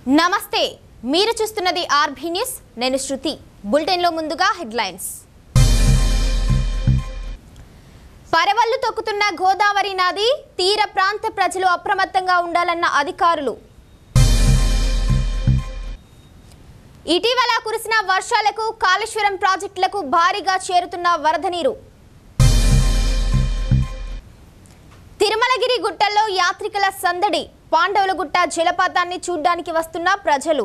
నమస్తే మీరు చూస్తున్నది ఆర్బీ న్యూస్ నేను శృతి బులెటిన్లో ముందుగా హెడ్లైన్స్ పరవళ్లు తొక్కుతున్న గోదావరి నది తీర ప్రాంత ప్రజలు అప్రమత్తంగా ఉండాలన్న అధికారులు ఇటీవల కురిసిన వర్షాలకు కాళేశ్వరం ప్రాజెక్టులకు భారీగా చేరుతున్న వరద నీరు తిరుమలగిరి గుట్టల్లో యాత్రికుల సందడి పాండవులగుట్ట జలపాతాన్ని చూడ్డానికి వస్తున్న ప్రజలు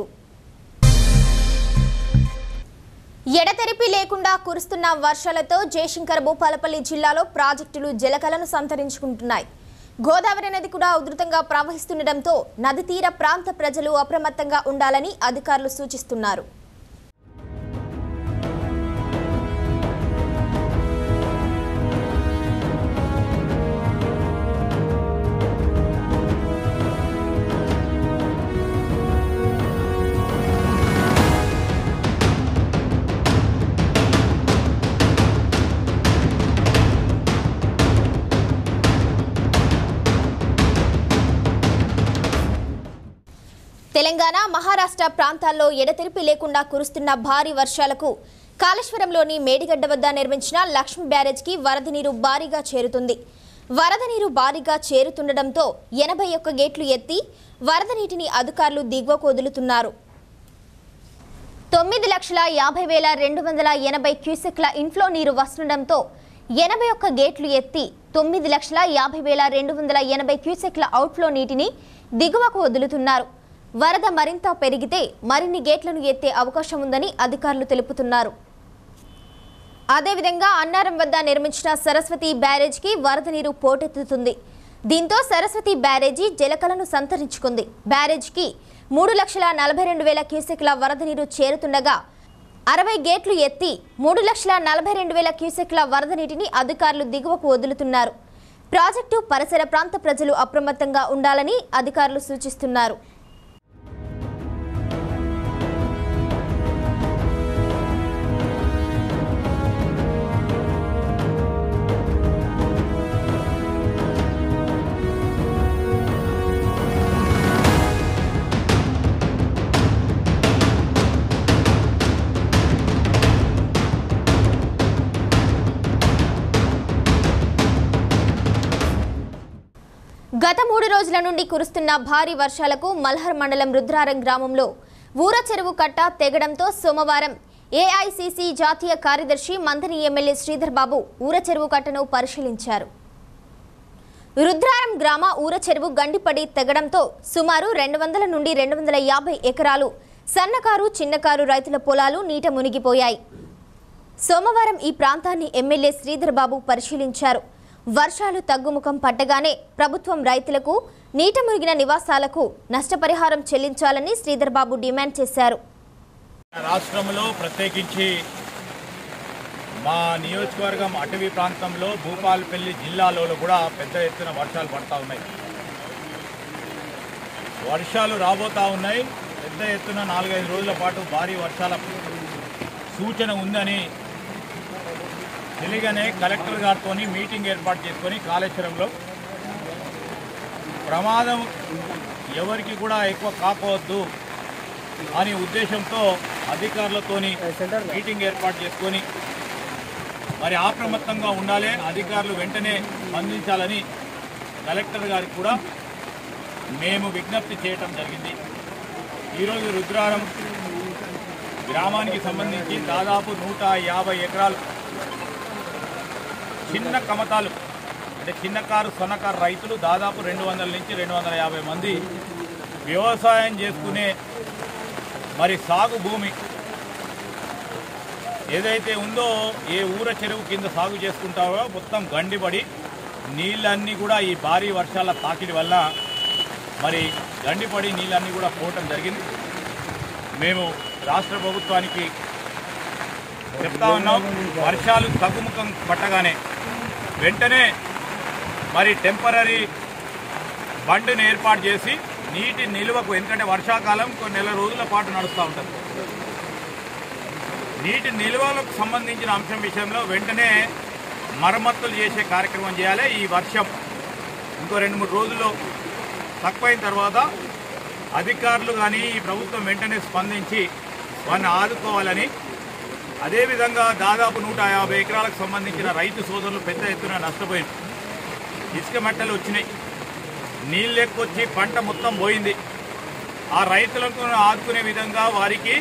ఎడతెరిపి లేకుండా కురుస్తున్న వర్షాలతో జయశంకర్ భూపాలపల్లి జిల్లాలో ప్రాజెక్టులు జలకలను సంతరించుకుంటున్నాయి గోదావరి నది కూడా ఉధృతంగా ప్రవహిస్తుండటంతో నది తీర ప్రాంత ప్రజలు అప్రమత్తంగా ఉండాలని అధికారులు సూచిస్తున్నారు తెలంగాణ మహారాష్ట్ర ప్రాంతాల్లో ఎడతెరిపి లేకుండా కురుస్తున్న భారీ వర్షాలకు కాళేశ్వరంలోని మేడిగడ్డ వద్ద నిర్మించిన లక్ష్మీ బ్యారేజ్కి వరద నీరు భారీగా చేరుతుంది వరద నీరు భారీగా చేరుతుండటంతో ఎనభై ఒక్క గేట్లు ఎత్తి వరద నీటిని అధికారులు దిగువకు వదులుతున్నారు తొమ్మిది లక్షల యాభై వేల రెండు వందల ఎనభై క్యూసెక్ల ఇన్ఫ్లో నీరు వస్తుండటంతో ఎనభై ఒక్క గేట్లు ఎత్తి తొమ్మిది లక్షల యాభై వేల రెండు వందల ఎనభై క్యూసెక్ల అవుట్ఫ్లో నీటిని దిగువకు వదులుతున్నారు వరద మరింత పెరిగితే మరిన్ని గేట్లను ఎత్తే అవకాశం ఉందని అధికారులు తెలుపుతున్నారు అదేవిధంగా అన్నారం వద్ద నిర్మించిన సరస్వతి బ్యారేజ్కి వరద నీరు పోటెత్తుతుంది దీంతో సరస్వతి బ్యారేజీ జలకలను సంతరించుకుంది బ్యారేజ్కి మూడు లక్షల నలభై రెండు వేల క్యూసెక్ల వరద నీరు చేరుతుండగా అరవై గేట్లు ఎత్తి మూడు లక్షల నలభై రెండు వేల క్యూసెక్ల వరద నీటిని అధికారులు దిగువకు వదులుతున్నారు ప్రాజెక్టు పరిసర ప్రాంత ప్రజలు అప్రమత్తంగా ఉండాలని అధికారులు సూచిస్తున్నారు గత మూడు రోజుల నుండి కురుస్తున్న భారీ వర్షాలకు మల్హర్ మండలం రుద్రారం గ్రామంలో ఊర చెరువు కట్ట తెగడంతో సోమవారం ఏఐసిసి జాతీయ కార్యదర్శి మంథని ఎమ్మెల్యే శ్రీధర్ బాబు ఊర చెరువు కట్టను పరిశీలించారు రుద్రారం గ్రామ ఊర చెరువు గండిపడి తెగడంతో సుమారు రెండు వందల నుండి రెండు వందల యాభై ఎకరాలు సన్నకారు చిన్నకారు రైతుల పొలాలు నీట మునిగిపోయాయి సోమవారం ఈ ప్రాంతాన్ని ఎమ్మెల్యే శ్రీధర్ బాబు పరిశీలించారు వర్షాలు తగ్గుముఖం పట్టగానే ప్రభుత్వం రైతులకు నీట మునిగిన నివాసాలకు నష్టపరిహారం చెల్లించాలని శ్రీధర్ బాబు డిమాండ్ చేశారు రాష్ట్రంలో ప్రత్యేకించి మా నియోజకవర్గం అటవీ ప్రాంతంలో భూపాలపల్లి జిల్లాలో కూడా పెద్ద ఎత్తున వర్షాలు పడతా ఉన్నాయి వర్షాలు రాబోతా ఉన్నాయి పెద్ద ఎత్తున నాలుగైదు రోజుల పాటు భారీ వర్షాల సూచన ఉందని తెలియగానే కలెక్టర్ గారితో మీటింగ్ ఏర్పాటు చేసుకొని కాళేశ్వరంలో ప్రమాదం ఎవరికి కూడా ఎక్కువ కాకపోవద్దు అనే ఉద్దేశంతో అధికారులతోని మీటింగ్ ఏర్పాటు చేసుకొని మరి అప్రమత్తంగా ఉండాలి అధికారులు వెంటనే స్పందించాలని కలెక్టర్ గారికి కూడా మేము విజ్ఞప్తి చేయటం జరిగింది ఈరోజు రుద్రారం గ్రామానికి సంబంధించి దాదాపు నూట యాభై ఎకరాలు చిన్న కమతాలు అంటే చిన్నకారు సన్నకారు రైతులు దాదాపు రెండు వందల నుంచి రెండు వందల యాభై మంది వ్యవసాయం చేసుకునే మరి సాగు భూమి ఏదైతే ఉందో ఏ ఊర చెరువు కింద సాగు చేసుకుంటారో మొత్తం గండిపడి నీళ్ళన్నీ కూడా ఈ భారీ వర్షాల తాకిడి వల్ల మరి గండిపడి నీళ్ళన్నీ కూడా పోవటం జరిగింది మేము రాష్ట్ర ప్రభుత్వానికి చెప్తా ఉన్నాం వర్షాలు తగ్గుముఖం పట్టగానే వెంటనే మరి టెంపరీ బండిని ఏర్పాటు చేసి నీటి నిల్వకు ఎందుకంటే వర్షాకాలం కొన్ని నెల రోజుల పాటు నడుస్తూ ఉంటుంది నీటి నిల్వలకు సంబంధించిన అంశం విషయంలో వెంటనే మరమ్మతులు చేసే కార్యక్రమం చేయాలి ఈ వర్షం ఇంకో రెండు మూడు రోజుల్లో తక్కువైన తర్వాత అధికారులు కానీ ఈ ప్రభుత్వం వెంటనే స్పందించి వారిని ఆదుకోవాలని అదేవిధంగా దాదాపు నూట యాభై ఎకరాలకు సంబంధించిన రైతు సోదరులు పెద్ద ఎత్తున నష్టపోయింది ఇసుక మట్టలు వచ్చినాయి నీళ్ళు ఎక్కువచ్చి పంట మొత్తం పోయింది ఆ రైతులకు ఆదుకునే విధంగా వారికి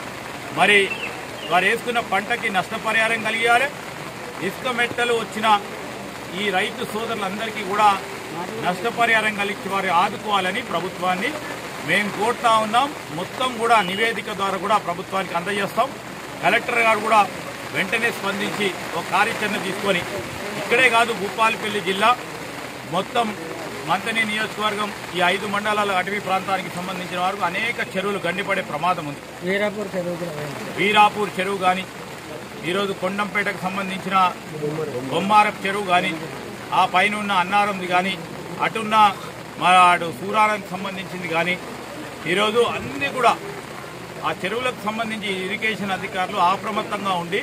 మరి వారు వేసుకున్న పంటకి నష్టపరిహారం కలిగాలి ఇసుక మెట్టలు వచ్చిన ఈ రైతు సోదరులందరికీ కూడా నష్టపరిహారం కలిగి వారు ఆదుకోవాలని ప్రభుత్వాన్ని మేము కోరుతా ఉన్నాం మొత్తం కూడా నివేదిక ద్వారా కూడా ప్రభుత్వానికి అందజేస్తాం కలెక్టర్ గారు కూడా వెంటనే స్పందించి ఒక కార్యాచరణ తీసుకొని ఇక్కడే కాదు భూపాలపల్లి జిల్లా మొత్తం మంతని నియోజకవర్గం ఈ ఐదు మండలాల అటవీ ప్రాంతానికి సంబంధించిన వారు అనేక చెరువులు గండిపడే ప్రమాదం ఉంది వీరాపూర్ చదువు కూడా పోయింది. వీరాపూర్ చెరువు కానీ ఈరోజు కొండంపేటకు సంబంధించిన బొమ్మారపు చెరువు కానీ ఆ పైన ఉన్న అన్నారంది కానీ అటున్న మా అటు సూరారానికి సంబంధించింది కానీ ఈరోజు అన్ని కూడా ఆ చెరువులకు సంబంధించి ఇరిగేషన్ అధికారులు అప్రమత్తంగా ఉండి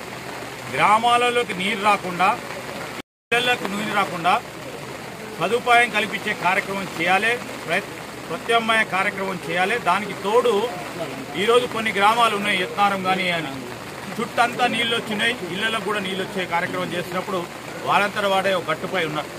గ్రామాలలోకి నీరు రాకుండా ఇళ్లకు నీరు రాకుండా సదుపాయం కల్పించే కార్యక్రమం చేయాలి ప్ర- ప్రత్యామ్నాయ కార్యక్రమం చేయాలి దానికి తోడు ఈరోజు కొన్ని గ్రామాలు ఉన్నాయి యత్నారం కానీ అని చుట్టంతా నీళ్ళు వచ్చినాయి ఇళ్లలో కూడా నీళ్ళు వచ్చే కార్యక్రమం చేసినప్పుడు వారంతట వాడే ఒక గట్టుపై ఉన్నారు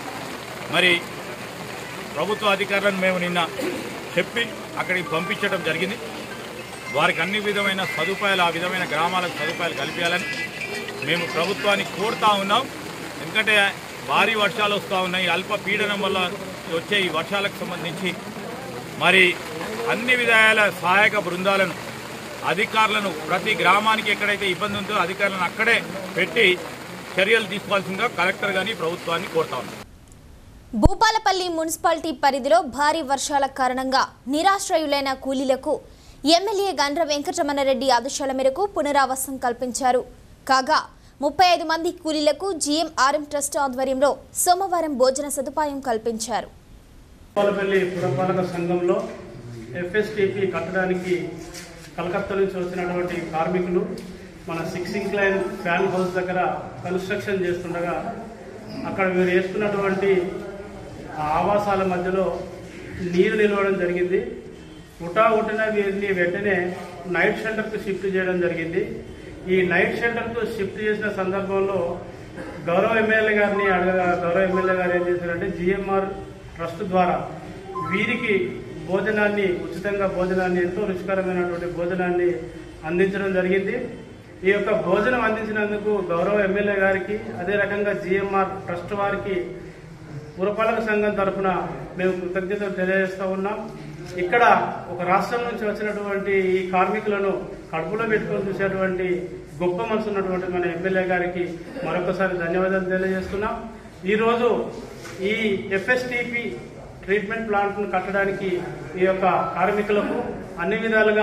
మరి ప్రభుత్వ అధికారులను మేము నిన్న చెప్పి అక్కడికి పంపించడం జరిగింది వారికి అన్ని విధమైన సదుపాయాలు ఆ విధమైన గ్రామాలకు సదుపాయాలు కల్పించాలని మేము ప్రభుత్వానికి కోరుతా ఉన్నాం ఎందుకంటే భారీ వర్షాలు వస్తూ ఉన్నాయి అల్ప పీడనం వల్ల వచ్చే ఈ వర్షాలకు సంబంధించి మరి అన్ని విధాల సహాయక బృందాలను అధికారులను ప్రతి గ్రామానికి ఎక్కడైతే ఇబ్బంది ఉందో అధికారులను అక్కడే పెట్టి చర్యలు తీసుకోవాల్సిందిగా కలెక్టర్ గాని ప్రభుత్వాన్ని కోరుతా ఉన్నాం భూపాలపల్లి మున్సిపాలిటీ పరిధిలో భారీ వర్షాల కారణంగా నిరాశ్రయులైన కూలీలకు ఎమ్మెల్యే గండ్ర వెంకటరమణారెడ్డి ఆదేశాల మేరకు పునరావాసం కల్పించారు కాగా ముప్పై ఐదు మంది కూలీలకు జీఎంఆర్ఎం ట్రస్ట్ ఆధ్వర్యంలో సోమవారం భోజన సదుపాయం కల్పించారు పాలపల్లి పురపాలక సంఘంలో ఎఫ్ఎస్టిపి కట్టడానికి కలకత్తా నుంచి వచ్చినటువంటి కార్మికులు మన సిక్సింగ్ లైన్ ఫ్యాన్ హౌస్ దగ్గర కన్స్ట్రక్షన్ చేస్తుండగా అక్కడ వీరు వేసుకున్నటువంటి ఆ ఆవాసాల మధ్యలో నీరు నిలవడం జరిగింది ఉటా ఉటిన వీరిని వెంటనే నైట్ షెల్టర్కు షిఫ్ట్ చేయడం జరిగింది ఈ నైట్ షెల్టర్కు షిఫ్ట్ చేసిన సందర్భంలో గౌరవ ఎమ్మెల్యే గారిని అడగగా గౌరవ ఎమ్మెల్యే గారు ఏం చేశారంటే జిఎంఆర్ ట్రస్ట్ ద్వారా వీరికి భోజనాన్ని ఉచితంగా భోజనాన్ని ఎంతో రుచికరమైనటువంటి భోజనాన్ని అందించడం జరిగింది ఈ యొక్క భోజనం అందించినందుకు గౌరవ ఎమ్మెల్యే గారికి అదే రకంగా జిఎంఆర్ ట్రస్ట్ వారికి పురపాలక సంఘం తరఫున మేము కృతజ్ఞతలు తెలియజేస్తూ ఉన్నాం ఇక్కడ ఒక రాష్ట్రం నుంచి వచ్చినటువంటి ఈ కార్మికులను కడుపులో పెట్టుకొని చూసేటువంటి గొప్ప మనసు ఉన్నటువంటి మన ఎమ్మెల్యే గారికి మరొకసారి ధన్యవాదాలు తెలియజేస్తున్నాం ఈరోజు ఈ ఎఫ్ఎస్టిపి ట్రీట్మెంట్ ప్లాంట్ను కట్టడానికి ఈ యొక్క కార్మికులకు అన్ని విధాలుగా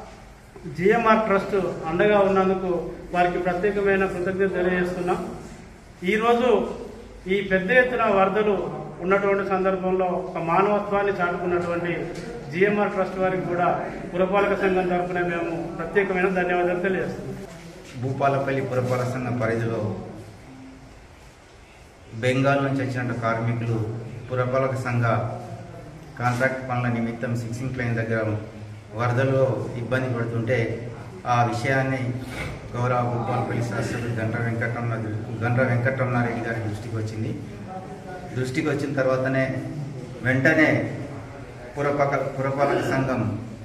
జిఎంఆర్ ట్రస్ట్ అండగా ఉన్నందుకు వారికి ప్రత్యేకమైన కృతజ్ఞత తెలియజేస్తున్నాం ఈరోజు ఈ పెద్ద ఎత్తున వరదలు ఉన్నటువంటి సందర్భంలో ఒక మానవత్వాన్ని చాటుకున్నటువంటి జిఎంఆర్ ట్రస్ట్ వారికి కూడా పురపాలక సంఘం తరఫున మేము ప్రత్యేకమైన ధన్యవాదాలు తెలియజేస్తున్నాం భూపాలపల్లి పురపాలక సంఘం పరిధిలో బెంగాల్ నుంచి వచ్చిన కార్మికులు పురపాలక సంఘ కాంట్రాక్ట్ పనుల నిమిత్తం సిక్సింగ్ క్లైన్ దగ్గర వరదలో ఇబ్బంది పడుతుంటే ఆ విషయాన్ని గౌరవ భూపాలపల్లి శాస్త్రజ్ఞుడు గండ్ర వెంకటరమణ గండ్ర వెంకటరమణారెడ్డి గారి దృష్టికి వచ్చింది దృష్టికి వచ్చిన తర్వాతనే వెంటనే పురపాలక పురపాలక సంఘం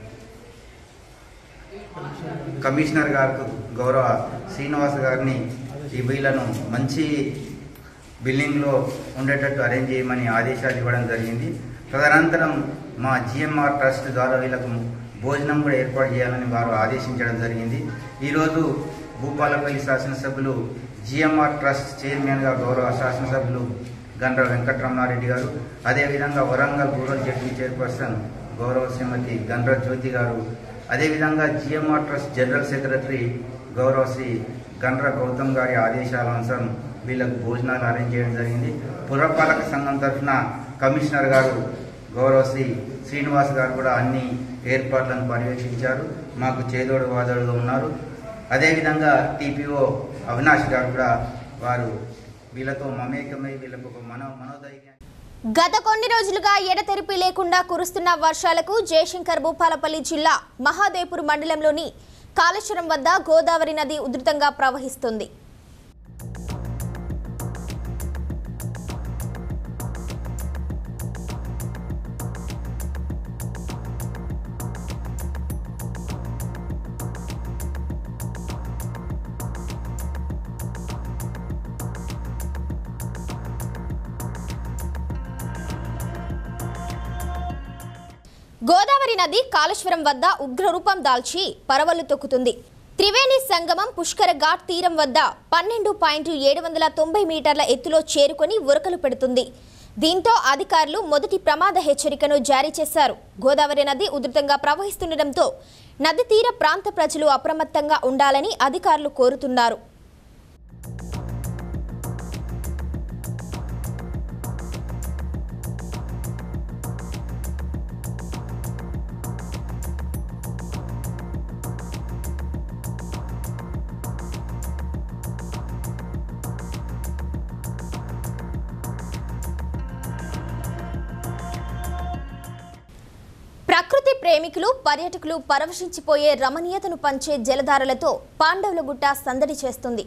కమిషనర్ గారు గౌరవ శ్రీనివాస్ గారిని ఈ వీళ్ళను మంచి బిల్డింగ్లో ఉండేటట్టు అరేంజ్ చేయమని ఆదేశాలు ఇవ్వడం జరిగింది తదనంతరం మా జిఎంఆర్ ట్రస్ట్ ద్వారా వీళ్ళకు భోజనం కూడా ఏర్పాటు చేయాలని వారు ఆదేశించడం జరిగింది ఈరోజు భూపాలపల్లి శాసనసభ్యులు జిఎంఆర్ ట్రస్ట్ చైర్మన్గా గౌరవ శాసనసభ్యులు గండ్ర వెంకటరమణారెడ్డి గారు అదేవిధంగా వరంగల్ రూరల్ జడ్పీ చైర్పర్సన్ గౌరవ శ్రీమతి గండ్ర జ్యోతి గారు అదేవిధంగా జిఎంఆర్ ట్రస్ట్ జనరల్ సెక్రటరీ గౌరవ శ్రీ గండ్ర గౌతమ్ గారి ఆదేశాలనుసారం వీళ్ళకు భోజనాలు అరేంజ్ చేయడం జరిగింది పురపాలక సంఘం తరఫున కమిషనర్ గారు గౌరవ శ్రీ శ్రీనివాస్ గారు కూడా అన్ని ఏర్పాట్లను పర్యవేక్షించారు మాకు చేదోడు వాదోడుగా ఉన్నారు అదేవిధంగా టీపీఓ అవినాష్ గారు కూడా వారు వీళ్ళతో మమేకమై వీళ్ళకు ఒక మనో మనోధైర్యాన్ని గత కొన్ని రోజులుగా ఎడతెరిపి లేకుండా కురుస్తున్న వర్షాలకు జయశంకర్ భూపాలపల్లి జిల్లా మహాదేవ్పూర్ మండలంలోని కాళేశ్వరం వద్ద గోదావరి నది ఉధృతంగా ప్రవహిస్తుంది గోదావరి నది కాళేశ్వరం వద్ద ఉగ్రరూపం దాల్చి పరవళ్లు తొక్కుతుంది త్రివేణి సంగమం పుష్కర ఘాట్ తీరం వద్ద పన్నెండు పాయింట్ ఏడు వందల తొంభై మీటర్ల ఎత్తులో చేరుకొని ఉరకలు పెడుతుంది దీంతో అధికారులు మొదటి ప్రమాద హెచ్చరికను జారీ చేశారు గోదావరి నది ఉధృతంగా ప్రవహిస్తుండటంతో నది తీర ప్రాంత ప్రజలు అప్రమత్తంగా ఉండాలని అధికారులు కోరుతున్నారు ప్రకృతి ప్రేమికులు పర్యాటకులు పరవశించిపోయే రమణీయతను పంచే జలధారలతో పాండవులగుట్ట సందడి చేస్తుంది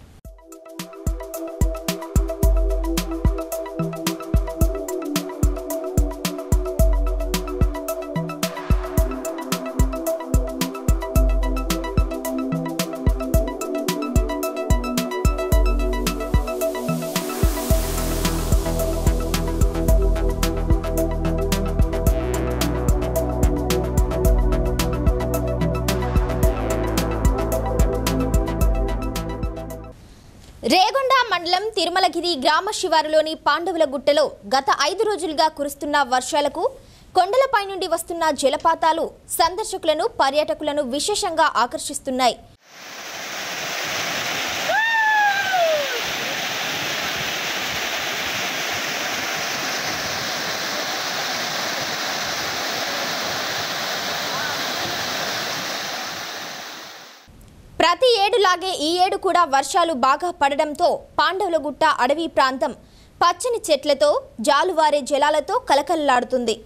రేగొండ మండలం తిరుమలగిరి గ్రామ శివారులోని పాండవుల గుట్టలో గత ఐదు రోజులుగా కురుస్తున్న వర్షాలకు కొండలపై నుండి వస్తున్న జలపాతాలు సందర్శకులను పర్యాటకులను విశేషంగా ఆకర్షిస్తున్నాయి ప్రతి ఏడులాగే ఈ ఏడు కూడా వర్షాలు బాగా పడడంతో పాండవులగుట్ట అడవి ప్రాంతం పచ్చని చెట్లతో జాలువారే జలాలతో కలకలలాడుతుంది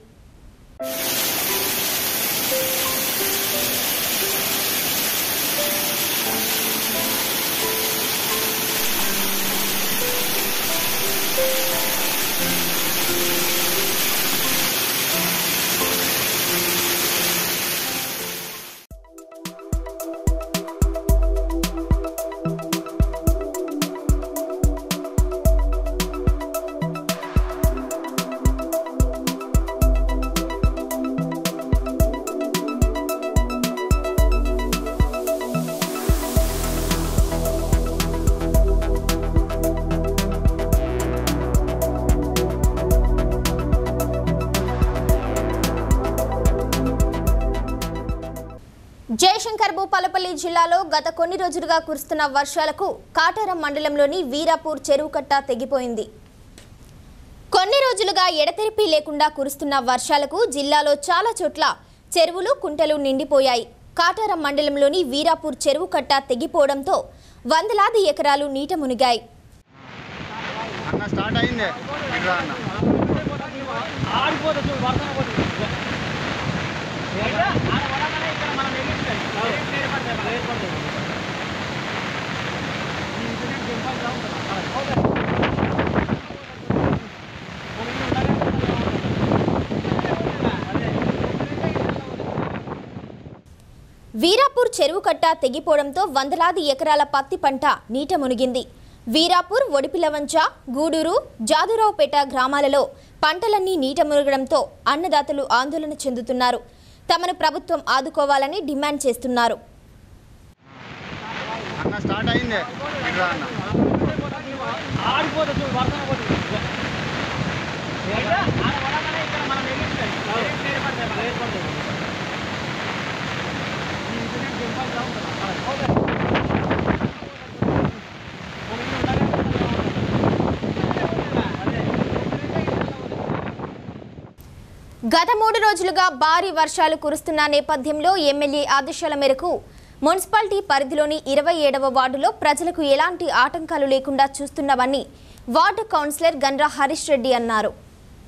జయశంకర్ భూపాలపల్లి జిల్లాలో గత కొన్ని రోజులుగా కురుస్తున్న వర్షాలకు కాటారం మండలంలోని వీరాపూర్ చెరువు కట్ట తెగిపోయింది కొన్ని రోజులుగా ఎడతెరిపి లేకుండా కురుస్తున్న వర్షాలకు జిల్లాలో చాలా చోట్ల చెరువులు కుంటలు నిండిపోయాయి కాటారం మండలంలోని వీరాపూర్ చెరువు కట్ట తెగిపోవడంతో వందలాది ఎకరాలు నీట మునిగాయి అన్న స్టార్ట్ అయింది ఇట్రా అన్న వీరాపూర్ చెరువు కట్ట తెగిపోవడంతో వందలాది ఎకరాల పత్తి పంట నీట మునిగింది వీరాపూర్ ఒడిపిలవంచ గూడూరు జాదురావుపేట గ్రామాలలో పంటలన్నీ నీట మునగడంతో అన్నదాతలు ఆందోళన చెందుతున్నారు తమను ప్రభుత్వం ఆదుకోవాలని డిమాండ్ చేస్తున్నారు అన్న స్టార్ట్ అయింది ఇట్రా అన్న గత మూడు రోజులుగా భారీ వర్షాలు కురుస్తున్న నేపథ్యంలో ఎమ్మెల్యే ఆదేశాల మేరకు మున్సిపాలిటీ పరిధిలోని ఇరవై ఏడవ వార్డులో ప్రజలకు ఎలాంటి ఆటంకాలు లేకుండా చూస్తున్నామని వార్డు కౌన్సిలర్ గన్రా హరీష్ రెడ్డి అన్నారు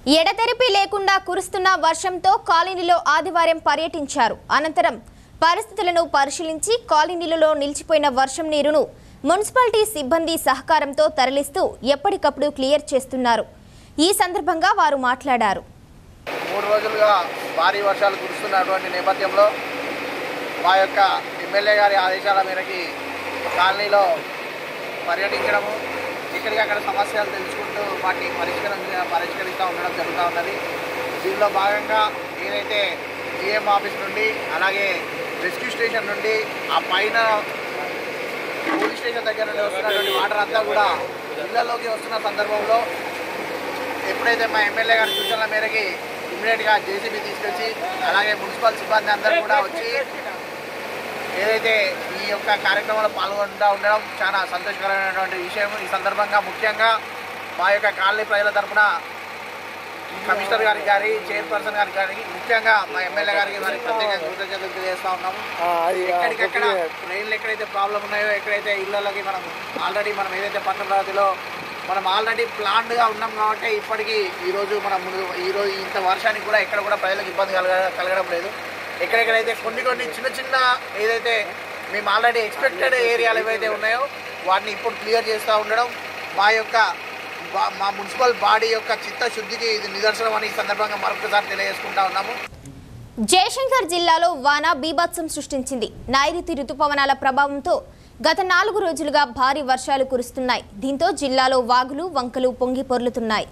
ఎడతెరిపి లేకుండా కురుస్తున్న వర్షంతో కాలనీలో ఆదివారం పర్యటించారు అనంతరం పరిస్థితులను పరిశీలించి కాలనీలలో నిలిచిపోయిన వర్షం నీరును మున్సిపాలిటీ సిబ్బంది సహకారంతో తరలిస్తూ ఎప్పటికప్పుడు క్లియర్ చేస్తున్నారు ఈ సందర్భంగా వారు మాట్లాడారు మూడు రోజులుగా భారీ వర్షాలు కురుస్తున్నటువంటి నేపథ్యంలో మా యొక్క ఎమ్మెల్యే గారి ఆదేశాల మేరకి కాలనీలో పర్యటించడము ఎక్కడికక్కడ సమస్యలు తెలుసుకుంటూ వాటిని పరిష్కరించ పరిష్కరిస్తూ ఉండడం జరుగుతూ ఉన్నది దీనిలో భాగంగా ఏదైతే జిఎం ఆఫీస్ నుండి అలాగే రెస్క్యూ స్టేషన్ నుండి ఆ పైన పోలీస్ స్టేషన్ దగ్గర నుండి వస్తున్నటువంటి వాటర్ అంతా కూడా ఇళ్లలోకి వస్తున్న సందర్భంలో ఎప్పుడైతే మా ఎమ్మెల్యే గారి సూచనల మేరకి ఇమ్మీడియట్గా జేసీబీ తీసుకొచ్చి అలాగే మున్సిపల్ సిబ్బంది అందరూ కూడా వచ్చి ఏదైతే ఈ యొక్క కార్యక్రమంలో పాల్గొంటూ ఉండడం చాలా సంతోషకరమైనటువంటి విషయం ఈ సందర్భంగా ముఖ్యంగా మా యొక్క కాలనీ ప్రజల తరఫున కమిషనర్ గారికి గారి చైర్పర్సన్ గారికి గారి ముఖ్యంగా మా ఎమ్మెల్యే గారికి మరి ప్రత్యేకంగా కృతజ్ఞతలు తెలియజేస్తా ఉన్నాము ఎక్కడికక్కడ ట్రైన్లు ఎక్కడైతే ప్రాబ్లం ఉన్నాయో ఎక్కడైతే ఇళ్లలోకి మనం ఆల్రెడీ మనం ఏదైతే పట్టణాధిలో మనం ఆల్రెడీ ప్లాన్డ్గా ఉన్నాం కాబట్టి ఇప్పటికీ ఈరోజు మనం ముందు ఈరోజు ఇంత వర్షానికి కూడా ఎక్కడ కూడా ప్రజలకు ఇబ్బంది కలగ కలగడం లేదు ఎక్కడెక్కడైతే కొన్ని కొన్ని చిన్న చిన్న ఏదైతే మేము ఆల్రెడీ ఎక్స్పెక్టెడ్ ఏరియాలు ఏవైతే ఉన్నాయో వాటిని ఇప్పుడు క్లియర్ చేస్తూ ఉండడం మా యొక్క బా- మా మున్సిపల్ బాడీ యొక్క చిత్తశుద్ధికి ఇది నిదర్శనం అని ఈ సందర్భంగా మరొకసారి తెలియజేసుకుంటా ఉన్నాము జయశంకర్ జిల్లాలో వాన బీభత్సం సృష్టించింది నైరుతి రుతుపవనాల ప్రభావంతో గత నాలుగు రోజులుగా భారీ వర్షాలు కురుస్తున్నాయి దీంతో జిల్లాలో వాగులు వంకలు పొంగి పొర్లుతున్నాయి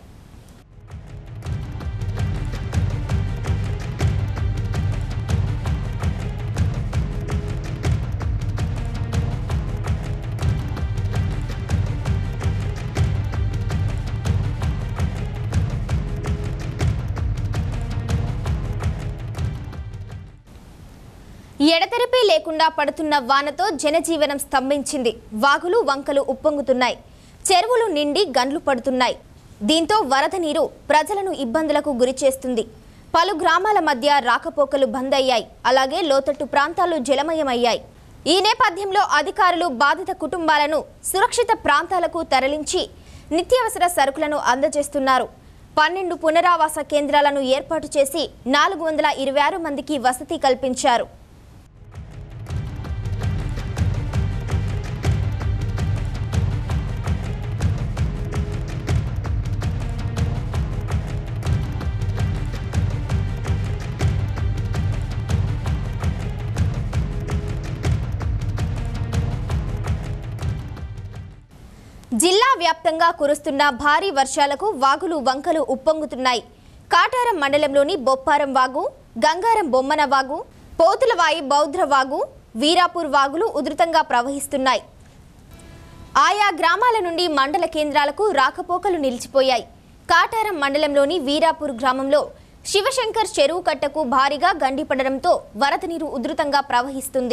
ఎడతెరిపి లేకుండా పడుతున్న వానతో జనజీవనం స్తంభించింది వాగులు వంకలు ఉప్పొంగుతున్నాయి చెరువులు నిండి గండ్లు పడుతున్నాయి దీంతో వరద నీరు ప్రజలను ఇబ్బందులకు గురిచేస్తుంది పలు గ్రామాల మధ్య రాకపోకలు బంద్ అయ్యాయి అలాగే లోతట్టు ప్రాంతాలు జలమయమయ్యాయి ఈ నేపథ్యంలో అధికారులు బాధిత కుటుంబాలను సురక్షిత ప్రాంతాలకు తరలించి నిత్యావసర సరుకులను అందజేస్తున్నారు పన్నెండు పునరావాస కేంద్రాలను ఏర్పాటు చేసి నాలుగు వందల ఇరవై ఆరు మందికి వసతి కల్పించారు జిల్లా వ్యాప్తంగా కురుస్తున్న భారీ వర్షాలకు వాగులు వంకలు ఉప్పొంగుతున్నాయి కాటారం మండలంలోని బొప్పారం వాగు గంగారం బొమ్మన వాగు పోతులవాయి బౌద్ధ వాగు వీరాపూర్ వాగులు ఉధృతంగా ప్రవహిస్తున్నాయి ఆయా గ్రామాల నుండి మండల కేంద్రాలకు రాకపోకలు నిలిచిపోయాయి కాటారం మండలంలోని వీరాపూర్ గ్రామంలో శివశంకర్ చెరువు కట్టకు భారీగా గండిపడడంతో వరద నీరు ఉధృతంగా ప్రవహిస్తుంది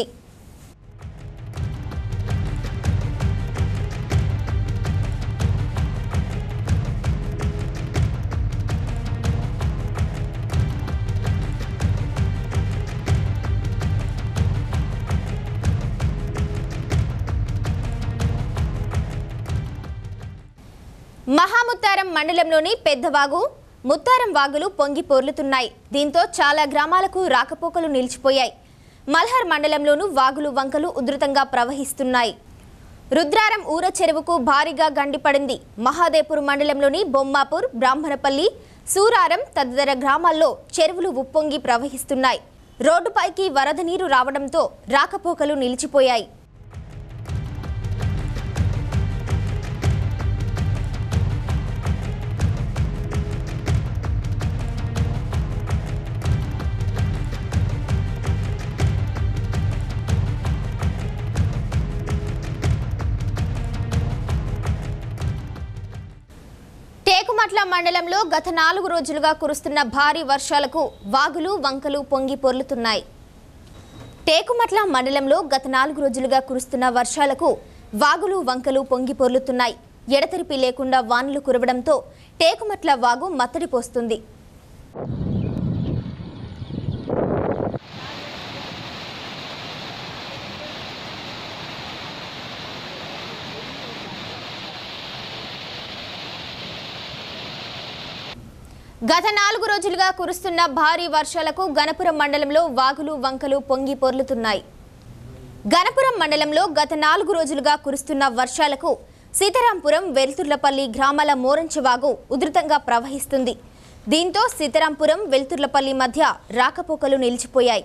మహాముత్తారం మండలంలోని పెద్దవాగు ముత్తారం వాగులు పొంగి పొర్లుతున్నాయి దీంతో చాలా గ్రామాలకు రాకపోకలు నిలిచిపోయాయి మల్హర్ మండలంలోనూ వాగులు వంకలు ఉధృతంగా ప్రవహిస్తున్నాయి రుద్రారం ఊర చెరువుకు భారీగా గండిపడింది మహాదేపూర్ మండలంలోని బొమ్మాపూర్ బ్రాహ్మణపల్లి సూరారం తదితర గ్రామాల్లో చెరువులు ఉప్పొంగి ప్రవహిస్తున్నాయి రోడ్డుపైకి వరద నీరు రావడంతో రాకపోకలు నిలిచిపోయాయి టేకుమట్ల మండలంలో గత నాలుగు రోజులుగా కురుస్తున్న భారీ వర్షాలకు వాగులు వంకలు పొంగి పొర్లుతున్నాయి టేకుమట్ల మండలంలో గత నాలుగు రోజులుగా కురుస్తున్న వర్షాలకు వాగులు వంకలు పొంగి పొర్లుతున్నాయి ఎడతెరిపి లేకుండా వానలు కురవడంతో టేకుమట్ల వాగు మత్తడి పోస్తుంది గత నాలుగు రోజులుగా కురుస్తున్న భారీ వర్షాలకు గణపురం మండలంలో వాగులు వంకలు పొంగి పొర్లుతున్నాయి గణపురం మండలంలో గత నాలుగు రోజులుగా కురుస్తున్న వర్షాలకు సీతారాంపురం వెల్తుర్లపల్లి గ్రామాల మోరంచి వాగు ఉధృతంగా ప్రవహిస్తుంది దీంతో సీతారాంపురం వెల్తుర్లపల్లి మధ్య రాకపోకలు నిలిచిపోయాయి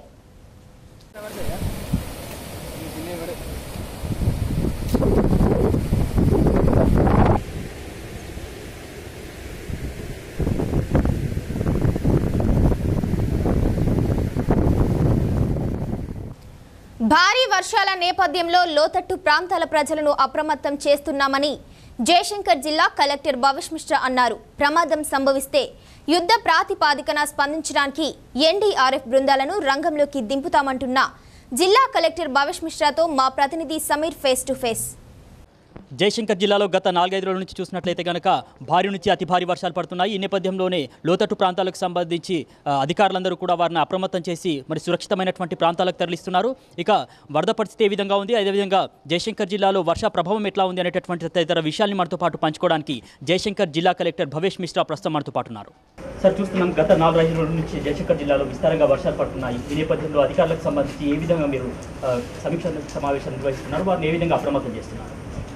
భారీ వర్షాల నేపథ్యంలో లోతట్టు ప్రాంతాల ప్రజలను అప్రమత్తం చేస్తున్నామని జయశంకర్ జిల్లా కలెక్టర్ భవిష్ మిశ్రా అన్నారు ప్రమాదం సంభవిస్తే యుద్ధ ప్రాతిపాదికన స్పందించడానికి ఎన్డీఆర్ఎఫ్ బృందాలను రంగంలోకి దింపుతామంటున్న జిల్లా కలెక్టర్ భవిష్ మిశ్రాతో మా ప్రతినిధి Sameer face to face Jayashankar జిల్లాలో గత నాలుగైదు రోజుల నుంచి చూసినట్లయితే కనుక భారీ నుంచి అతి భారీ వర్షాలు పడుతున్నాయి ఈ నేపథ్యంలోనే లోతట్టు ప్రాంతాలకు సంబంధించి ఆ, అధికారులందరూ కూడా వారిని అప్రమత్తం చేసి మరి సురక్షితమైనటువంటి ప్రాంతాలకు తరలిస్తున్నారు ఇక వరద పరిస్థితి ఏ విధంగా ఉంది అదేవిధంగా జయశంకర్ జిల్లాలో వర్ష ప్రభావం ఎట్లా ఉంది అనేటటువంటి తదితర విషయాల్ని మనతో పాటు పంచుకోవడానికి జయశంకర్ జిల్లా కలెక్టర్ భవేష్ మిశ్రా ప్రస్తుతం మనతో పాటు ఉన్నారు సార్ చూస్తున్నాం గత నాలుగు ఐదు రోజుల నుంచి జయశంకర్ జిల్లాలో విస్తారంగా వర్షాలు పడుతున్నాయి ఈ నేపథ్యంలో అధికారులకు సంబంధించి ఏ విధంగా మీరు ఆ, సమీక్ష సమావేశాలు నిర్వహిస్తున్నారు వారిని ఏ విధంగా అప్రమత్తం చేస్తున్నారు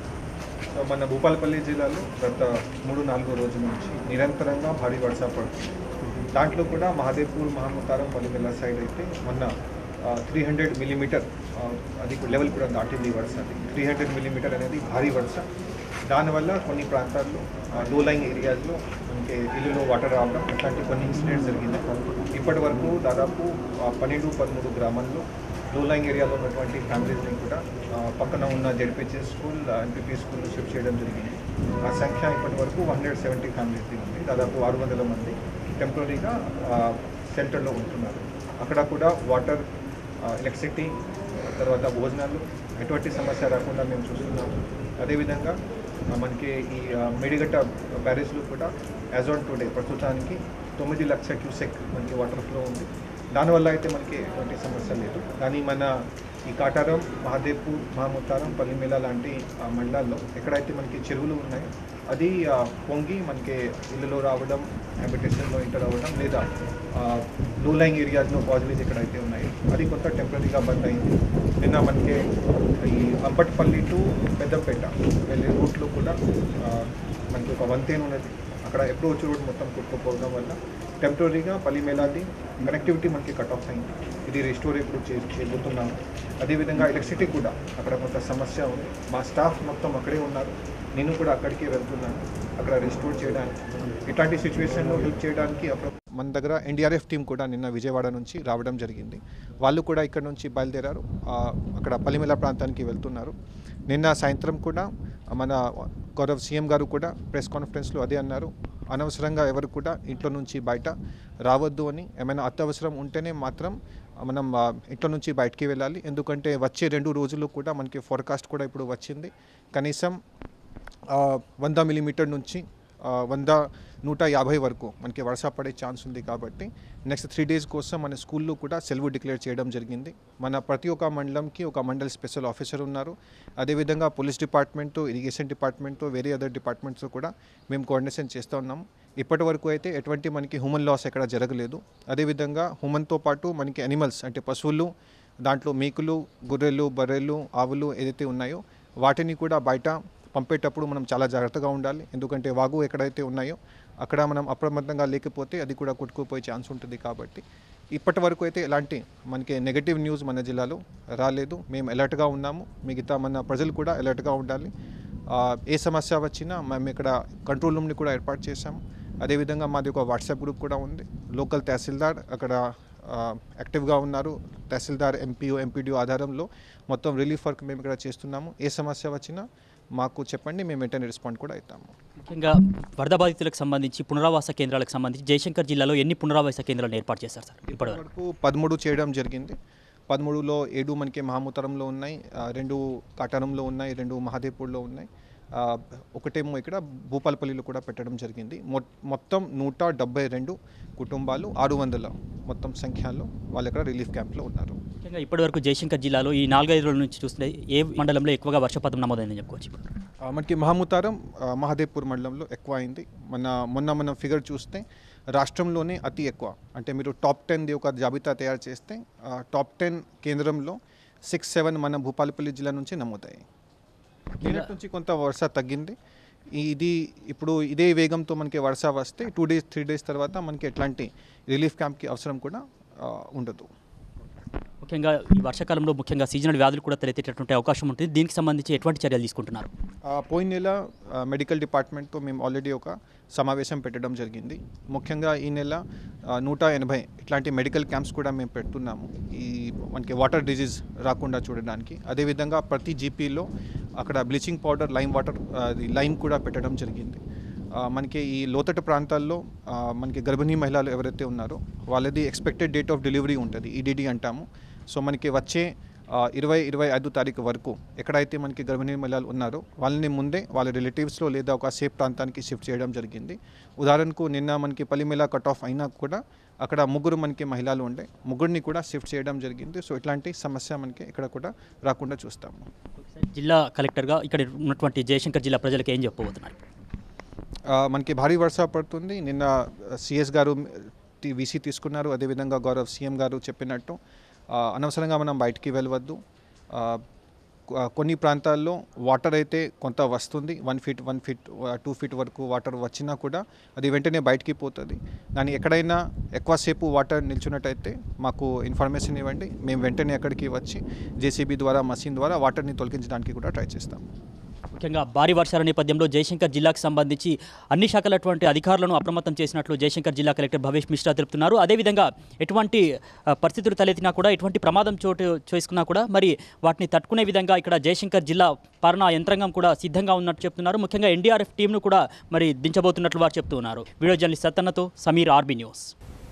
మన భూపాలపల్లి జిల్లాలో గత మూడు నాలుగు రోజుల నుంచి నిరంతరంగా భారీ వర్షం పడుతుంది దాంట్లో కూడా మహాదేవ్పూర్ మహాముతారం పల్లిమెల్ల సైడ్ అయితే మొన్న త్రీ హండ్రెడ్ మిల్లీమీటర్ అది లెవెల్ కూడా దాటింది ఈ వర్ష త్రీ హండ్రెడ్ మిల్లీమీటర్ అనేది భారీ వర్ష దానివల్ల కొన్ని ప్రాంతాల్లో లో లైన్ ఏరియాస్లో మనకి ఇల్లులో వాటర్ రావడం అట్లాంటి కొన్ని ఇన్సిడెంట్స్ జరిగినాయి ఇప్పటి వరకు దాదాపు ఆ, పన్నెండు పదమూడు గ్రామాల్లో లో లైన్ ఏరియాలో ఉన్నటువంటి ఫ్యామిలీస్ని కూడా ఆ, పక్కన ఉన్న ZPC school NPP school shift చేయడం జరిగింది ఆ సంఖ్య ఇప్పటి వరకు వన్ హండ్రెడ్ సెవెంటీ ఫ్యామిలీస్ది ఉంది దాదాపు ఆరు వందల మంది టెంపరీగా సెంటర్లో ఉంటున్నారు అక్కడ కూడా వాటర్ ఎలక్ట్రిసిటీ తర్వాత భోజనాలు ఎటువంటి సమస్య రాకుండా మేము చూస్తున్నాము అదేవిధంగా ఆ, మనకి ఈ ఆ, మేడిగడ్డ బ్యారేజ్లో కూడా యాజ్ ఆన్ టుడే ప్రస్తుతానికి తొమ్మిది లక్ష క్యూసెక్ మనకి వాటర్ ఫ్లో ఉంది దానివల్ల అయితే మనకి ఎటువంటి సమస్య లేదు కానీ మన ఈ కాటారం మహాదేవ్పూర్ మహాముత్తారం పల్లిమేళ లాంటి ఆ, మండలాల్లో ఎక్కడైతే మనకి చెరువులు ఉన్నాయో అది ఆ, పొంగి మనకి ఇల్లులో రావడం హ్యాబిటేషన్లో ఎంటర్ అవ్వడం లేదా లో లైన్ ఏరియాస్లో కాజులీస్ ఎక్కడైతే ఉన్నాయో అది కొంత టెంపరీగా బంద్ అయింది నిన్న మనకి ఈ అంబట్పల్లి టు పెద్దపేట వెళ్ళే రూట్లో కూడా ఆ, మనకి ఒక వంతేను ఉన్నది అక్కడ అప్రోచ్ రోడ్ మొత్తం కొట్టుకుపోవడం వల్ల టెంపరీగా పల్లి మేళాది కనెక్టివిటీ మనకి కట్ ఆఫ్ అయింది ఇది రిస్టోర్ ఇప్పుడు చే చేయబోతున్నాము అదేవిధంగా ఎలక్ట్రిసిటీ కూడా అక్కడ కొంత సమస్య ఉంది మా స్టాఫ్ మొత్తం అక్కడే ఉన్నారు నేను కూడా అక్కడికే వెళ్తున్నాను అక్కడ రిస్టోర్ చేయడానికి ఇట్లాంటి సిచ్యువేషన్లో హెల్ప్ చేయడానికి అప్పుడు మన దగ్గర ఎన్డీఆర్ఎఫ్ టీం కూడా నిన్న విజయవాడ నుంచి రావడం జరిగింది వాళ్ళు కూడా ఇక్కడ నుంచి బయలుదేరారు ఆ, అక్కడ పల్లిమెల ప్రాంతానికి వెళ్తున్నారు నిన్న సాయంత్రం కూడా మన గౌరవ్ సీఎం గారు కూడా ప్రెస్ కాన్ఫరెన్స్లో అదే అన్నారు అనవసరంగా ఎవరు కూడా ఇంట్లో నుంచి బయట రావద్దు అని ఏమైనా అత్యవసరం ఉంటేనే మాత్రం మనం ఆ, ఇంట్లో నుంచి బయటికి వెళ్ళాలి ఎందుకంటే వచ్చే రెండు రోజులు కూడా మనకి ఫోర్కాస్ట్ కూడా ఇప్పుడు వచ్చింది కనీసం ఆ, వంద మిల్లీమీటర్ నుంచి ఆ, వంద నూట యాభై వరకు మనకి వర్ష పడే ఛాన్స్ ఉంది కాబట్టి నెక్స్ట్ త్రీ డేస్ కోసం మన స్కూల్లో కూడా సెలవు డిక్లేర్ చేయడం జరిగింది మన ప్రతి ఒక్క మండలంకి ఒక మండల్ స్పెషల్ ఆఫీసర్ ఉన్నారు అదేవిధంగా పోలీస్ డిపార్ట్మెంటు ఇరిగేషన్ డిపార్ట్మెంటు వేరే అదర్ డిపార్ట్మెంట్స్ కూడా మేము కోఆర్డినేషన్ చేస్తూ ఉన్నాము ఇప్పటి వరకు అయితే ఎటువంటి మనకి హ్యూమన్ లాస్ ఎక్కడ జరగలేదు అదేవిధంగా హ్యూమన్తో పాటు మనకి అనిమల్స్ అంటే పశువులు దాంట్లో మేకులు గొర్రెలు బర్రెలు ఆవులు ఏదైతే ఉన్నాయో వాటిని కూడా బయట పంపేటప్పుడు మనం చాలా జాగ్రత్తగా ఉండాలి ఎందుకంటే వాగు ఎక్కడైతే ఉన్నాయో అక్కడ మనం అప్రమత్తంగా లేకపోతే అది కూడా కొట్టుకుపోయే ఛాన్స్ ఉంటుంది కాబట్టి ఇప్పటి వరకు అయితే ఎలాంటి మనకి నెగటివ్ న్యూస్ మన జిల్లాలో రాలేదు మేము అలర్ట్గా ఉన్నాము మిగతా మన ప్రజలు కూడా అలర్ట్గా ఉండాలి ఆ, ఏ సమస్య వచ్చినా మేము ఇక్కడ కంట్రోల్ రూమ్ని కూడా ఏర్పాటు చేశాము అదేవిధంగా మాది ఒక వాట్సాప్ గ్రూప్ కూడా ఉంది లోకల్ తహసీల్దార్ అక్కడ ఆ, యాక్టివ్గా ఉన్నారు తహసీల్దార్ ఎంపీఓ ఎంపీడీఓ ఆధారంలో మొత్తం రిలీఫ్ వర్క్ మేము ఇక్కడ చేస్తున్నాము ఏ సమస్య వచ్చినా మాకు చెప్పండి మేము వెంటనే రెస్పాండ్ కూడా అవుతాము ముఖ్యంగా వరద బాధితులకు సంబంధించి పునరావాస కేంద్రాలకు సంబంధించి జయశంకర్ జిల్లాలో ఎన్ని పునరావాస కేంద్రాలను ఏర్పాటు చేశారు సార్ ఇప్పటివరకు వరకు పదమూడు చేయడం జరిగింది పదమూడులో ఏడు మనకి మహాముతరంలో ఉన్నాయి ఆ, రెండు కాటారంలో ఉన్నాయి రెండు మహాదేవ్పూర్లో ఉన్నాయి ఆ, ఒకటేమో ఇక్కడ భూపాలపల్లిలో కూడా పెట్టడం జరిగింది మొ- మొత్తం నూట డెబ్బై రెండు కుటుంబాలు ఆరు వందల మొత్తం సంఖ్యలో వాళ్ళు ఇక్కడ రిలీఫ్ క్యాంప్లో ఉన్నారు ముఖ్యంగా ఇప్పటివరకు జయశంకర్ జిల్లాలో ఈ నాలుగైదు రోజుల నుంచి చూస్తే ఏ మండలంలో ఎక్కువగా వర్షపాతం నమోదైందని చెప్పుకోవచ్చు ఇప్పుడు ఆ, మనకి మహాముతారం ఆ, మహాదేవ్పూర్ మండలంలో ఎక్కువ అయింది మన మొన్న మనం ఫిగర్ చూస్తే రాష్ట్రంలోనే అతి ఎక్కువ అంటే మీరు టాప్ టెన్ది ఒక జాబితా తయారు చేస్తే ఆ టాప్ టెన్ కేంద్రంలో సిక్స్ సెవెన్ మన భూపాలపల్లి జిల్లా నుంచి నమోదాయి నిన్నటి నుంచి కొంత వర్ష తగ్గింది ఇది ఇప్పుడు ఇదే వేగంతో మనకి వర్ష వస్తే టూ డేస్ త్రీ డేస్ తర్వాత మనకి ఎట్లాంటి రిలీఫ్ క్యాంప్కి అవసరం కూడా ఆ, ఉండదు ముఖ్యంగా ఈ వర్షాకాలంలో ముఖ్యంగా సీజనల్ వ్యాధులు కూడా తలెత్తేటటువంటి అవకాశం ఉంటుంది దీనికి సంబంధించి ఎటువంటి చర్యలు తీసుకుంటున్నారు ఆ, పోయిన నెల ఆ, మెడికల్ డిపార్ట్మెంట్తో మేము ఆల్రెడీ ఒక సమావేశం పెట్టడం జరిగింది ముఖ్యంగా ఈ నెల ఆ, నూట ఎనభై ఇట్లాంటి మెడికల్ క్యాంప్స్ కూడా మేము పెడుతున్నాము ఈ మనకి వాటర్ డిజీజ్ రాకుండా చూడడానికి అదేవిధంగా ప్రతి జీపీలో అక్కడ బ్లీచింగ్ పౌడర్ లైమ్ వాటర్ అది లైమ్ కూడా పెట్టడం జరిగింది ఆ, మనకి ఈ లోతట్టు ప్రాంతాల్లో ఆ, మనకి గర్భిణీ మహిళలు ఎవరైతే ఉన్నారో వాళ్ళది ఎక్స్పెక్టెడ్ డేట్ ఆఫ్ డెలివరీ ఉంటుంది ఈడీడీ అంటాము సో మనకి వచ్చే ఆ, ఇరవై ఇరవై ఐదు తారీఖు వరకు ఎక్కడైతే మనకి గర్భిణీ మహిళలు ఉన్నారో వాళ్ళని ముందే వాళ్ళ రిలేటివ్స్లో లేదా ఒక సేఫ్ ప్రాంతానికి షిఫ్ట్ చేయడం జరిగింది ఉదాహరణకు నిన్న మనకి పల్లిమేళ కట్ ఆఫ్ అయినా కూడా అక్కడ ముగ్గురు మనకి మహిళలు ఉండే ముగ్గురిని కూడా షిఫ్ట్ చేయడం జరిగింది సో ఇట్లాంటి సమస్య మనకి ఇక్కడ కూడా రాకుండా చూస్తాము జిల్లా కలెక్టర్గా ఇక్కడ ఉన్నటువంటి జయశంకర్ జిల్లా ప్రజలకు ఏం చెప్పబోతున్నారు ఆ, మనకి భారీ వర్ష పడుతుంది నిన్న సిఎస్ గారు వీసీ తీసుకున్నారు అదేవిధంగా గౌరవ్ సీఎం గారు చెప్పినట్టు ఆ, అనవసరంగా మనం బయటికి వెళ్ళవద్దు ఆ, కొ- కొన్ని ప్రాంతాల్లో వాటర్ అయితే కొంత వస్తుంది one feet one feet two feet వరకు వాటర్ వచ్చినా కూడా అది వెంటనే బయటికి పోతుంది కానీ ఎక్కడైనా ఎక్కువసేపు వాటర్ నిల్చున్నట్టయితే మాకు ఇన్ఫర్మేషన్ ఇవ్వండి మేము వెంటనే అక్కడికి వచ్చి జేసీబీ ద్వారా మషిన్ ద్వారా వాటర్ని తొలగించడానికి కూడా ట్రై చేస్తాం ముఖ్యంగా భారీ వర్షాల నేపథ్యంలో జయశంకర్ జిల్లాకు సంబంధించి అన్ని శాఖలటువంటి అధికారులను అప్రమత్తం చేసినట్లు జయశంకర్ జిల్లా కలెక్టర్ భవేష్ మిశ్రా తెలుపుతున్నారు అదేవిధంగా ఎటువంటి ఆ, పరిస్థితులు తలెత్తినా కూడా ఎటువంటి ప్రమాదం చోటు చేసుకున్నా కూడా మరి వాటిని తట్టుకునే విధంగా ఇక్కడ జయశంకర్ జిల్లా పాలనా యంత్రాంగం కూడా సిద్ధంగా ఉన్నట్టు చెప్తున్నారు ముఖ్యంగా ఎన్డీఆర్ఎఫ్ టీంను కూడా మరి దించబోతున్నట్లు వారు చెప్తున్నారు వీడియో జర్నలిస్ట్ సత్తన్నతో సమీర్ ఆర్బీ న్యూస్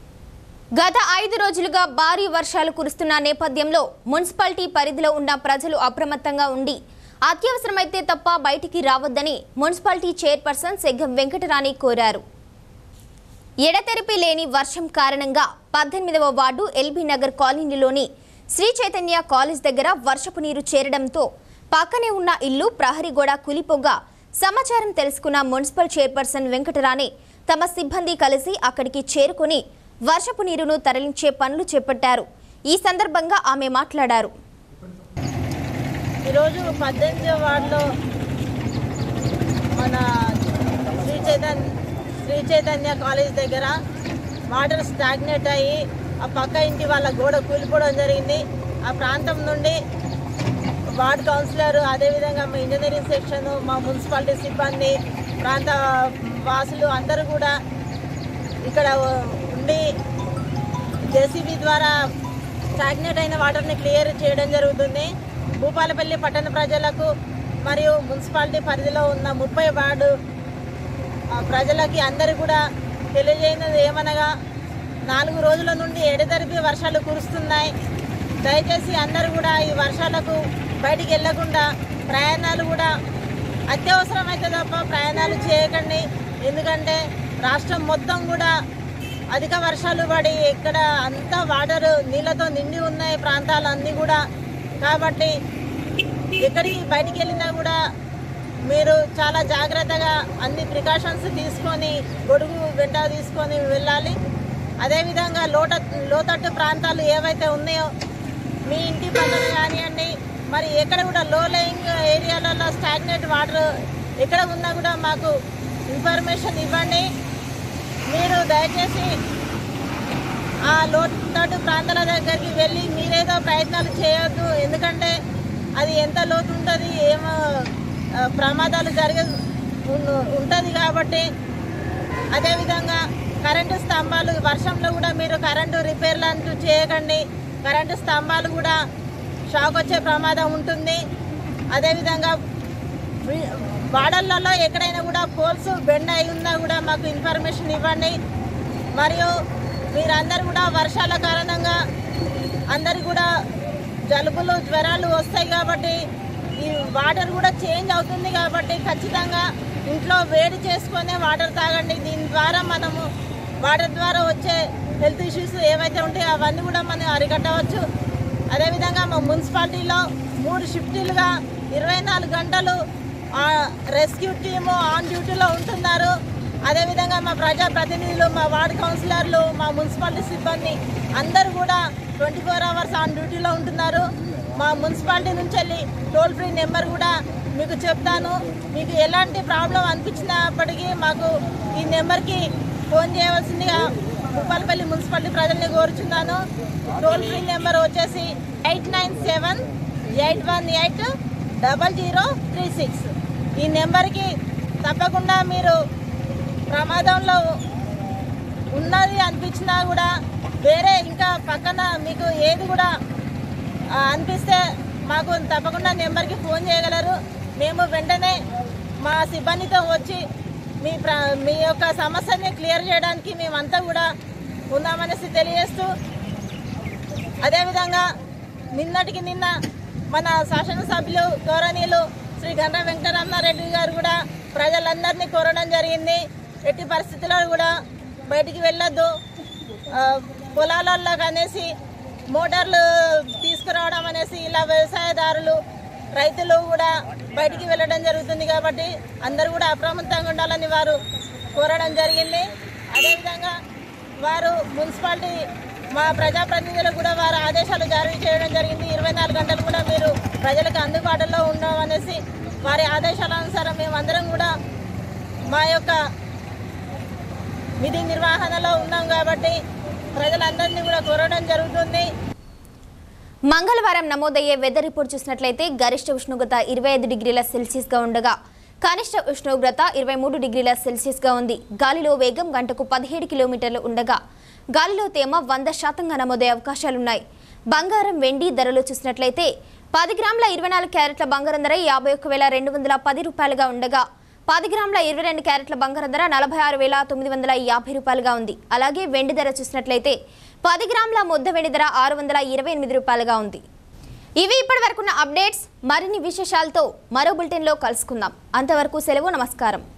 గత ఐదు రోజులుగా భారీ వర్షాలు కురుస్తున్న నేపథ్యంలో మున్సిపాలిటీ పరిధిలో ఉన్న ప్రజలు అప్రమత్తంగా ఉండి అత్యవసరమైతే తప్ప బయటికి రావద్దని మున్సిపాలిటీ చైర్పర్సన్ సెగ్గం వెంకటరాణి కోరారు ఎడతెరిపి లేని వర్షం కారణంగా పద్దెనిమిదవ వార్డు ఎల్బీ నగర్ కాలనీలోని శ్రీ చైతన్య కాలేజ్ దగ్గర వర్షపు నీరు చేరడంతో పక్కనే ఉన్న ఇల్లు ప్రహరీ గోడ కూలిపోగా సమాచారం తెలుసుకున్న మున్సిపల్ చైర్పర్సన్ వెంకటరాణి తమ సిబ్బంది కలిసి అక్కడికి చేరుకుని వర్షపు నీరును తరలించే పనులు చేపట్టారు ఈ సందర్భంగా ఆమె మాట్లాడారు ఈరోజు పద్దెనిమిదో వార్డులో మన శ్రీ చైతన్య శ్రీ చైతన్య కాలేజ్ దగ్గర వాటర్ స్టాగ్నేట్ అయ్యి ఆ పక్క ఇంటి వాళ్ళ గోడ కూలిపోవడం జరిగింది ఆ ప్రాంతం నుండి వార్డ్ కౌన్సిలర్ అదేవిధంగా మా ఇంజనీరింగ్ సెక్షన్ మా మున్సిపాలిటీ సిబ్బంది ప్రాంత వాసులు అందరూ కూడా ఇక్కడ ఉండి జేసీబీ ద్వారా స్టాగ్నేట్ అయిన వాటర్ని క్లియర్ చేయడం జరుగుతుంది భూపాలపల్లి పట్టణ ప్రజలకు మరియు మున్సిపాలిటీ పరిధిలో ఉన్న ముప్పై వార్డు ఆ, ప్రజలకి అందరూ కూడా తెలియజేయనది ఏమనగా నాలుగు రోజుల నుండి ఎడతెరిపి వర్షాలు కురుస్తున్నాయి దయచేసి అందరూ కూడా ఈ వర్షాలకు బయటికి వెళ్ళకుండా ప్రయాణాలు కూడా అత్యవసరమైతే తప్ప ప్రయాణాలు చేయకండి ఎందుకంటే రాష్ట్రం మొత్తం కూడా అధిక వర్షాలు పడి ఇక్కడ అంతా వాటర్ నీళ్ళతో నిండి ఉన్నాయి ప్రాంతాలు అన్నీ కూడా కాబట్టి ఎక్కడికి బయటికి వెళ్ళినా కూడా మీరు చాలా జాగ్రత్తగా అన్ని ప్రికాషన్స్ తీసుకొని గొడుగు వెంట తీసుకొని వెళ్ళాలి అదేవిధంగా లోట లోతట్టు ప్రాంతాలు ఏవైతే ఉన్నాయో మీ ఇంటి పక్కన కానివ్వండి మరి ఎక్కడ కూడా లో లయింగ్ ఏరియాలలో స్టాగ్నేట్ వాటర్ ఎక్కడ ఉన్నా కూడా మాకు ఇన్ఫర్మేషన్ ఇవ్వండి మీరు దయచేసి ఆ లోతట్టు ప్రాంతాల దగ్గరికి వెళ్ళి మీరేదో ప్రయత్నాలు చేయొద్దు ఎందుకంటే అది ఎంత లోతు ఉంటుంది ఏమో ఆ, ప్రమాదాలు జరిగే ఉంటుంది కాబట్టి అదేవిధంగా కరెంటు స్తంభాలు వర్షంలో కూడా మీరు కరెంటు రిపేర్లు అంటూ చేయకండి కరెంటు స్తంభాలు కూడా షాక్ వచ్చే ప్రమాదం ఉంటుంది అదేవిధంగా వి- వాడళ్లలో ఎక్కడైనా కూడా పోల్స్ బెండ్ అయి ఉన్నా కూడా మాకు ఇన్ఫర్మేషన్ ఇవ్వండి మరియు మీరందరూ కూడా వర్షాల కారణంగా అందరు కూడా జలుబులు జ్వరాలు వస్తాయి కాబట్టి ఈ వాటర్ కూడా చేంజ్ అవుతుంది కాబట్టి ఖచ్చితంగా ఇంట్లో వేడి చేసుకొని వాటర్ తాగండి దీని ద్వారా మనము వాటర్ ద్వారా వచ్చే హెల్త్ ఇష్యూస్ ఏవైతే ఉంటాయో అవన్నీ కూడా మనం అరికట్టవచ్చు అదేవిధంగా మా మున్సిపాలిటీలో మూడు షిఫ్టీలుగా ఇరవై నాలుగు గంటలు రెస్క్యూ టీము ఆన్ డ్యూటీలో ఉంటున్నారు అదేవిధంగా మా ప్రజా ప్రతినిధులు మా వార్డు కౌన్సిలర్లు మా మున్సిపాలిటీ సిబ్బంది అందరూ కూడా ట్వంటీ ఫోర్ అవర్స్ ఆన్ డ్యూటీలో ఉంటున్నారు మా మున్సిపాలిటీ నుంచి వెళ్ళి టోల్ ఫ్రీ నెంబర్ కూడా మీకు చెప్తాను మీకు ఎలాంటి ప్రాబ్లం అనిపించినప్పటికీ మాకు ఈ నెంబర్కి ఫోన్ చేయవలసిందిగా భూపాలపల్లి మున్సిపాలిటీ ప్రజల్ని కోరుచున్నాను టోల్ ఫ్రీ నెంబర్ వచ్చేసి eight nine seven eight one eight double zero three six ఈ నెంబర్కి తప్పకుండా మీరు ప్రమాదంలో ఉన్నది అనిపించినా కూడా వేరే ఇంకా పక్కన మీకు ఏది కూడా ఆ, అనిపిస్తే మాకు తప్పకుండా నెంబర్కి ఫోన్ చేయగలరు మేము వెంటనే మా సిబ్బందితో వచ్చి మీ ప్ర మీ యొక్క సమస్యని క్లియర్ చేయడానికి మేమంతా కూడా ఉన్నామనేసి తెలియజేస్తూ అదేవిధంగా నిన్నటికి నిన్న మన శాసనసభ్యులు గౌరవనీయులు శ్రీ గండ్ర వెంకటరమణారెడ్డి గారు కూడా ప్రజలందరినీ కోరడం జరిగింది ఎట్టి పరిస్థితుల్లో కూడా బయటికి వెళ్ళొద్దు ఆ, పొలాలలోకి అనేసి మోటార్లు తీసుకురావడం అనేసి ఇలా వ్యవసాయదారులు రైతులు కూడా బయటికి వెళ్ళడం జరుగుతుంది కాబట్టి అందరూ కూడా అప్రమత్తంగా ఉండాలని వారు కోరడం జరిగింది అదేవిధంగా వారు మున్సిపాలిటీ మా ప్రజాప్రతినిధులకు కూడా వారు ఆదేశాలు జారీ చేయడం జరిగింది ఇరవై నాలుగు గంటలు కూడా మీరు ప్రజలకు అందుబాటులో ఉన్నాం అనేసి వారి ఆదేశాల అనుసారం మేమందరం కూడా మా యొక్క విధి నిర్వహణలో ఉన్నాం కాబట్టి ప్రజలందరినీ కూడా కోరడం జరుగుతుంది మంగళవారం నమోదయ్యే వెదర్ రిపోర్ట్ చూసినట్లయితే గరిష్ట ఉష్ణోగ్రత ఇరవై ఐదు డిగ్రీల సెల్సియస్గా ఉండగా కనిష్ట ఉష్ణోగ్రత ఇరవై మూడు డిగ్రీల సెల్సియస్గా ఉంది గాలిలో వేగం గంటకు పదిహేడు కిలోమీటర్లు ఉండగా గాలిలో తేమ వంద శాతంగా నమోదయ్యే అవకాశాలున్నాయి బంగారం వెండి ధరలు చూసినట్లయితే పది గ్రాముల ఇరవై నాలుగు క్యారెట్ల బంగారం ధర యాభై ఒక్క వేల రెండు వందల పది రూపాయలుగా ఉండగా పది గ్రాముల ఇరవై రెండు క్యారెట్ల బంగారం ధర నలభై ఆరు వేల తొమ్మిది వందల యాభై రూపాయలుగా ఉంది అలాగే వెండి ధర చూసినట్లయితే పది గ్రాముల ముద్ద వెండి ధర ఆరు వందల ఇరవై ఎనిమిది రూపాయలుగా ఉంది ఇవి ఇప్పటి వరకున్న అప్డేట్స్ మరిన్ని విశేషాలతో మరో బులెటిన్లో కలుసుకుందాం అంతవరకు సెలవు నమస్కారం